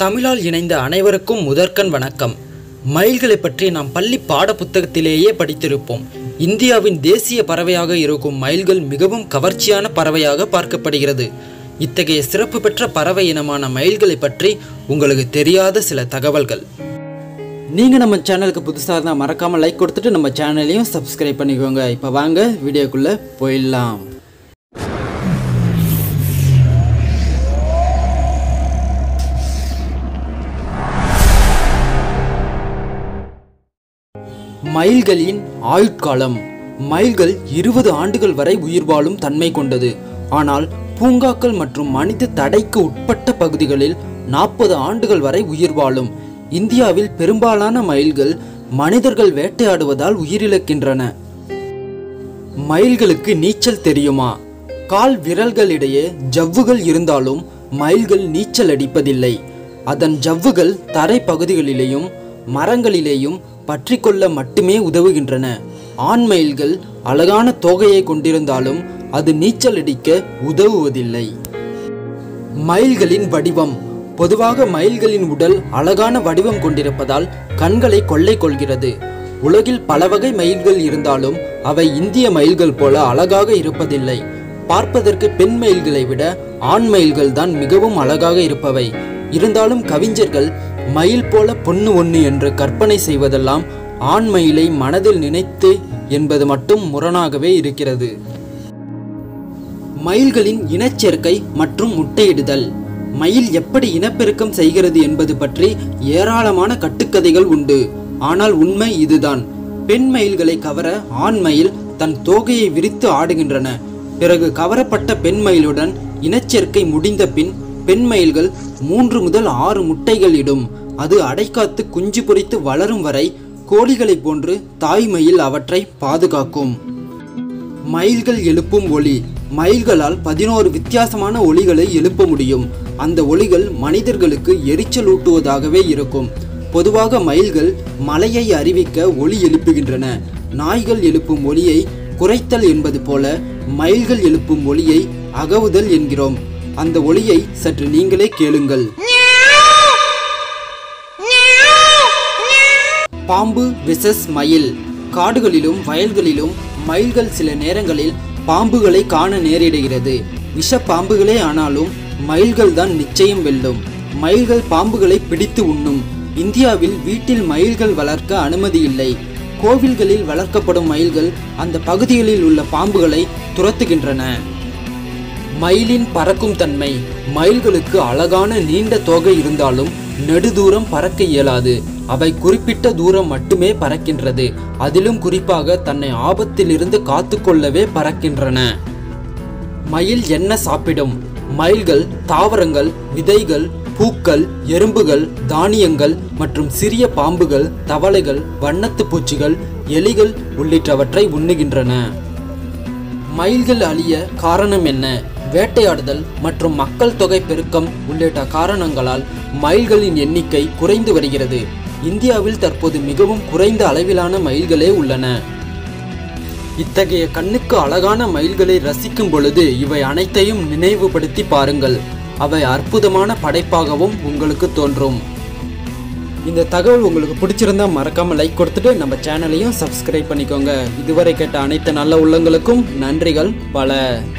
தமிழால் இணைந்த அனைவருக்கும் முதற்கண் வணக்கம் மயில்களை பற்றி நாம் பள்ளி பாட புத்தகத்திலேயே படித்திருப்போம் இந்தியாவின் தேசிய பறவையாக இருக்கும் மயில்கள் மிகவும் கவர்ச்சியான பறவையாக பார்க்கப்படுகிறது இத்தகைய சிறப்பு பெற்ற பறவை இனமான மயில்களை பற்றி உங்களுக்கு தெரியாத சில தகவல்கள் நீங்கள் நம்ம சேனலுக்கு புதுசாக இருந்தால் மறக்காமல் லைக் கொடுத்துட்டு நம்ம சேனலையும் சப்ஸ்கிரைப் பண்ணிக்கோங்க இப்போ வாங்க வீடியோக்குள்ளே போயிடலாம் மயில்களின் ஆயுட்காலம் மயில்கள் இருபது ஆண்டுகள் வரை உயிர் வாழும் தன்மை கொண்டது ஆனால் பூங்காக்கள் மற்றும் மனித தடைக்கு உட்பட்ட பகுதிகளில் நாற்பது ஆண்டுகள் வரை உயிர் வாழும் இந்தியாவில் பெரும்பாலான மயில்கள் மனிதர்கள் வேட்டையாடுவதால் உயிரிழக்கின்றன மயில்களுக்கு நீச்சல் தெரியுமா கால் விரல்களிடையே ஜவ்வுகள் இருந்தாலும் மயில்கள் நீச்சல் அடிப்பதில்லை அதன் ஜவ்வுகள் தரை பகுதிகளிலேயும் மரங்களிலேயும் பற்றிக்கொள்ள மட்டுமே உதவுகின்றன ஆண் மயில்கள் அழகான தோகையை கொண்டிருந்தாலும் அது நீச்சல் அடிக்க உதவுவதில்லை மயில்களின் வடிவம் பொதுவாக மயில்களின் உடல் அழகான வடிவம் கொண்டிருப்பதால் கண்களை கொள்ளை கொள்கிறது உலகில் பல வகை மயில்கள் இருந்தாலும் அவை இந்திய மயில்கள் போல அழகாக இருப்பதில்லை பார்ப்பதற்கு பெண் மயில்களை விட ஆண் மயில்கள் தான் மிகவும் அழகாக இருப்பவை இருந்தாலும் கவிஞர்கள் மயில் போல பொண்ணு ஒண்ணு என்று கற்பனை செய்வதெல்லாம் ஆண் மயிலை மனதில் நினைத்து என்பது மட்டும் முரணாகவே இருக்கிறது மயில்களின் இனச்சேர்க்கை மற்றும் முட்டையிடுதல் மயில் எப்படி இனப்பெருக்கம் செய்கிறது என்பது பற்றி ஏராளமான கட்டுக்கதைகள் உண்டு ஆனால் உண்மை இதுதான் பெண் மயில்களை கவர ஆண் மயில் தன் தோகையை விரித்து ஆடுகின்றன பிறகு கவரப்பட்ட பெண் மயிலுடன் இனச்சேர்க்கை முடிந்த பின் பெண் மயில்கள் மூன்று முதல் ஆறு முட்டைகள் இடும் அது அடைக்காத்து குஞ்சு பொரித்து வளரும் வரை கோழிகளைப் போன்று தாய் மயில் அவற்றை பாதுகாக்கும் மயில்கள் எழுப்பும் ஒளி மயில்களால் பதினோரு வித்தியாசமான ஒளிகளை எழுப்ப முடியும் அந்த ஒளிகள் மனிதர்களுக்கு எரிச்சலூட்டுவதாகவே இருக்கும் பொதுவாக மயில்கள் மலையை அறிவிக்க ஒளி எழுப்புகின்றன நாய்கள் எழுப்பும் ஒளியை குறைத்தல் என்பது போல மயில்கள் எழுப்பும் ஒளியை அகவுதல் என்கிறோம் அந்த ஒளியை சற்று நீங்களே கேளுங்கள் பாம்பு விசஸ் மயில் காடுகளிலும் வயல்களிலும் மயில்கள் சில நேரங்களில் பாம்புகளை காண நேரிடுகிறது விஷ பாம்புகளே ஆனாலும் மயில்கள் தான் நிச்சயம் வெல்லும் மயில்கள் பாம்புகளை பிடித்து உண்ணும் இந்தியாவில் வீட்டில் மயில்கள் வளர்க்க அனுமதி இல்லை கோவில்களில் வளர்க்கப்படும் மயில்கள் அந்த பகுதிகளில் உள்ள பாம்புகளை துரத்துகின்றன மயிலின் பறக்கும் தன்மை மயில்களுக்கு அழகான நீண்ட தோகை இருந்தாலும் நெடுதூரம் பறக்க இயலாது அவை குறிப்பிட்ட தூரம் மட்டுமே பறக்கின்றது அதிலும் குறிப்பாக தன்னை ஆபத்திலிருந்து காத்துக்கொள்ளவே பறக்கின்றன மயில் என்ன சாப்பிடும் மயில்கள் தாவரங்கள் விதைகள் பூக்கள் எறும்புகள் தானியங்கள் மற்றும் சிறிய பாம்புகள் தவளைகள் வண்ணத்து பூச்சிகள் எலிகள் உள்ளிட்டவற்றை உண்ணுகின்றன மயில்கள் அழிய காரணம் என்ன வேட்டையாடுதல் மற்றும் மக்கள் தொகை பெருக்கம் உள்ளிட்ட காரணங்களால் மயில்களின் எண்ணிக்கை குறைந்து வருகிறது இந்தியாவில் தற்போது மிகவும் குறைந்த அளவிலான மயில்களே உள்ளன இத்தகைய கண்ணுக்கு அழகான மயில்களை ரசிக்கும் பொழுது இவை அனைத்தையும் நினைவுபடுத்தி பாருங்கள் அவை அற்புதமான படைப்பாகவும் உங்களுக்கு தோன்றும் இந்த தகவல் உங்களுக்கு பிடிச்சிருந்தா மறக்காம லைக் கொடுத்துட்டு நம்ம சேனலையும் சப்ஸ்கிரைப் பண்ணிக்கோங்க இதுவரை கேட்ட அனைத்து நல்ல உள்ளங்களுக்கும் நன்றிகள் பல